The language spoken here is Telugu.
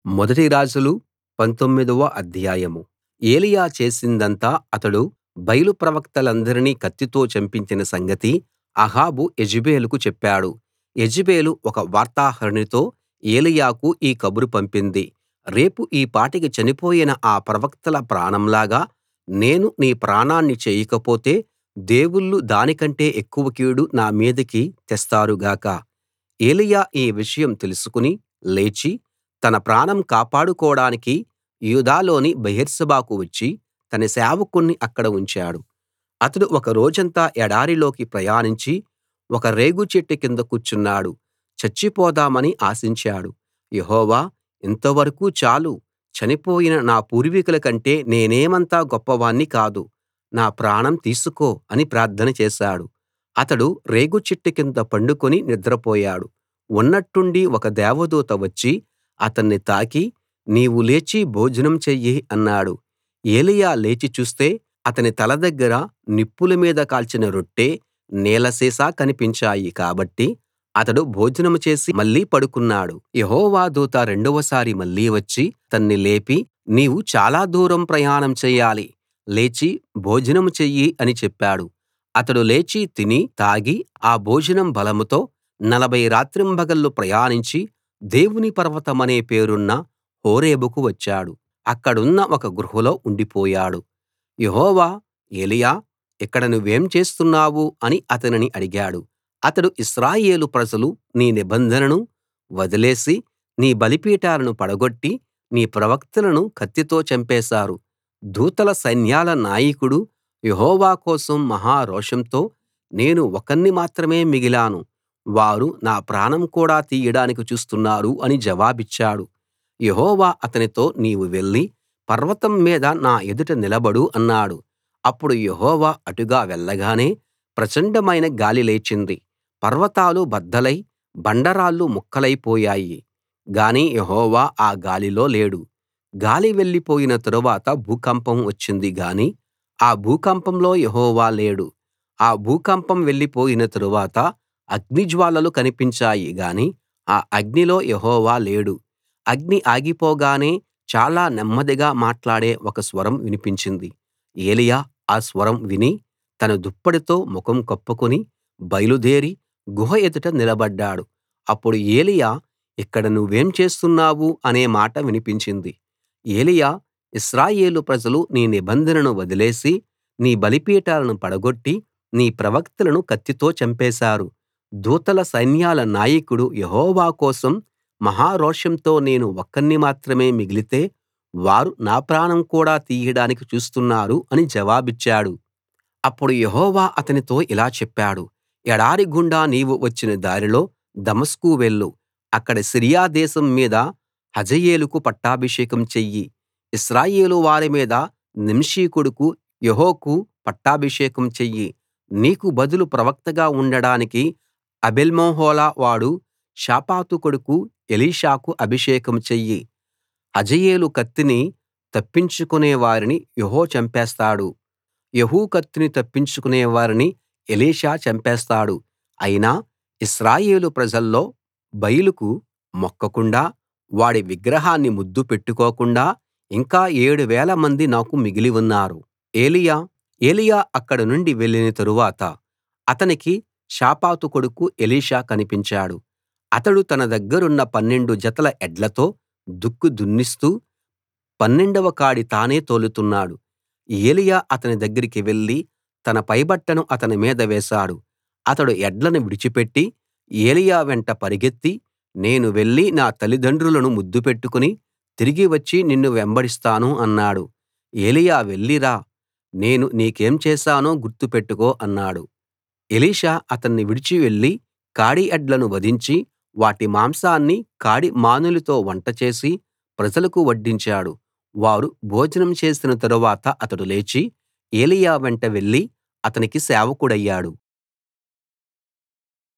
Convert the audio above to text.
మొదటి రాజులు పంతొమ్మిదవ అధ్యాయం ఏలీయా చేసిందంతా అతడు బయలు ప్రవక్తలందరినీ కత్తితో చంపించిన సంగతి అహాబు యెజెబెలుకు చెప్పాడు యెజెబెలు ఒక వార్తాహరునితో ఏలీయాకు ఈ కబురు పంపింది రేపు ఈ పాటికి చనిపోయిన ఆ ప్రవక్తల ప్రాణంలాగా నేను నీ ప్రాణాన్ని చేయకపోతే దేవుళ్ళు దానికంటే ఎక్కువ కీడు నా మీదికి తెస్తారు గాక ఏలీయా ఈ విషయం తెలుసుకుని లేచి తన ప్రాణం కాపాడుకోడానికి యూదాలోని బెయేర్షెబాకు వచ్చి తన సేవకుణ్ణి అక్కడ ఉంచాడు అతడు ఒక రోజంతా ఎడారిలోకి ప్రయాణించి ఒక రేగు చెట్టు కింద కూర్చున్నాడు చచ్చిపోదామని ఆశించాడు యెహోవా ఇంతవరకూ చాలు చనిపోయిన నా పూర్వీకుల కంటే నేనేమంత గొప్పవాణ్ణి కాదు నా ప్రాణం తీసుకో అని ప్రార్థన చేశాడు అతడు రేగు చెట్టు కింద పండుకుని నిద్రపోయాడు ఉన్నట్టుండి ఒక దేవదూత వచ్చి అతన్ని తాకి నీవు లేచి భోజనం చెయ్యి అన్నాడు ఏలీయా లేచి చూస్తే అతని తల దగ్గర నిప్పుల మీద కాల్చిన రొట్టె నీళ్ల సీసా కనిపించాయి కాబట్టి అతడు భోజనం చేసి మళ్ళీ పడుకున్నాడు యెహోవా దూత రెండవసారి మళ్ళీ వచ్చి అతన్ని లేపి నీవు చాలా దూరం ప్రయాణం చెయ్యాలి లేచి భోజనం చెయ్యి అని చెప్పాడు అతడు లేచి తిని తాగి ఆ భోజనం బలంతో నలభై రాత్రింబగళ్ళు ప్రయాణించి దేవుని పర్వతమనే పేరున్న హోరేబుకు వచ్చాడు అక్కడున్న ఒక గుహలో ఉండిపోయాడు యెహోవా ఏలీయా ఇక్కడ నువ్వేం చేస్తున్నావు అని అతనిని అడిగాడు అతడు ఇశ్రాయేలు ప్రజలు నీ నిబంధనను వదిలేసి నీ బలిపీఠాలను పడగొట్టి నీ ప్రవక్తలను కత్తితో చంపేశారు దూతల సైన్యాల నాయకుడు యెహోవా కోసం మహా రోషంతో నేను ఒకణ్ణి మాత్రమే మిగిలాను వారు నా ప్రాణం కూడా తీయడానికి చూస్తున్నారు అని జవాబిచ్చాడు యెహోవా అతనితో నీవు వెళ్లి పర్వతం మీద నా ఎదుట నిలబడు అన్నాడు అప్పుడు యెహోవా అటుగా వెళ్ళగానే ప్రచండమైన గాలి లేచింది పర్వతాలు బద్దలై బండరాళ్ళు ముక్కలైపోయాయి గాని యెహోవా ఆ గాలిలో లేడు గాలి వెళ్ళిపోయిన తరువాత భూకంపం వచ్చింది గాని ఆ భూకంపంలో యెహోవా లేడు ఆ భూకంపం వెళ్ళిపోయిన తరువాత అగ్నిజ్వాలలు కనిపించాయి గాని ఆ అగ్నిలో యెహోవా లేడు అగ్ని ఆగిపోగానే చాలా నెమ్మదిగా మాట్లాడే ఒక స్వరం వినిపించింది ఏలీయా ఆ స్వరం విని తన దుప్పటితో ముఖం కప్పుకుని బయలుదేరి గుహ ఎదుట నిలబడ్డాడు అప్పుడు ఏలీయా ఇక్కడ నువ్వేం చేస్తున్నావు అనే మాట వినిపించింది ఏలీయా ఇశ్రాయేలు ప్రజలు నీ నిబంధనను వదిలేసి నీ బలిపీఠాలను పడగొట్టి నీ ప్రవక్తలను కత్తితో చంపేశారు దూతల సైన్యాల నాయకుడు యెహోవా కోసం మహా రోషంతో నేను ఒక్కణ్ణి మాత్రమే మిగిలితే వారు నా ప్రాణం కూడా తీయడానికి చూస్తున్నారు అని జవాబిచ్చాడు అప్పుడు యెహోవా అతనితో ఇలా చెప్పాడు ఎడారి గుండా నీవు వచ్చిన దారిలో దమస్కు వెళ్ళు అక్కడ సిరియా దేశం మీద హజాయేలుకు పట్టాభిషేకం చెయ్యి ఇశ్రాయేలు వారి మీద నింషీ కొడుకు యెహూకు పట్టాభిషేకం చెయ్యి నీకు బదులు ప్రవక్తగా ఉండడానికి అబేల్మెహోలా వాడు షాపాతు కొడుకు ఎలీషాకు అభిషేకం చెయ్యి హజాయేలు కత్తిని తప్పించుకునే వారిని యెహూ చంపేస్తాడు యెహూ కత్తిని తప్పించుకునే వారిని ఎలీషా చంపేస్తాడు అయినా ఇశ్రాయేలు ప్రజల్లో బయలుకు మొక్కకుండా వాడి విగ్రహాన్ని ముద్దు పెట్టుకోకుండా ఇంకా ఏడు వేలమంది నాకు మిగిలి ఉన్నారు ఏలీయా ఏలీయా అక్కడ నుండి వెళ్ళిన తరువాత అతనికి షాపాతు కొడుకు ఎలీషా కనిపించాడు అతడు తన దగ్గరున్న పన్నెండు జతల ఎడ్లతో దుక్కి దున్నిస్తూ పన్నెండవ కాడి తానే తోలుతున్నాడు ఏలీయా అతని దగ్గరికి వెళ్లి తన పైబట్టను అతని మీద వేశాడు అతడు ఎడ్లను విడిచిపెట్టి ఏలీయా వెంట పరిగెత్తి నేను వెళ్లి నా తల్లిదండ్రులను ముద్దు పెట్టుకుని తిరిగి వచ్చి నిన్ను వెంబడిస్తాను అన్నాడు ఏలీయా వెళ్లి రా నేను నీకేం చేశానో గుర్తు పెట్టుకో అన్నాడు ఎలీషా అతన్ని విడిచి వెళ్లి కాడి ఎడ్లను వధించి వాటి మాంసాన్ని కాడి మానులతో వంట చేసి ప్రజలకు వడ్డించాడు వారు భోజనం చేసిన తరువాత అతడు లేచి ఏలీయా వెంట వెళ్లి అతనికి సేవకుడయ్యాడు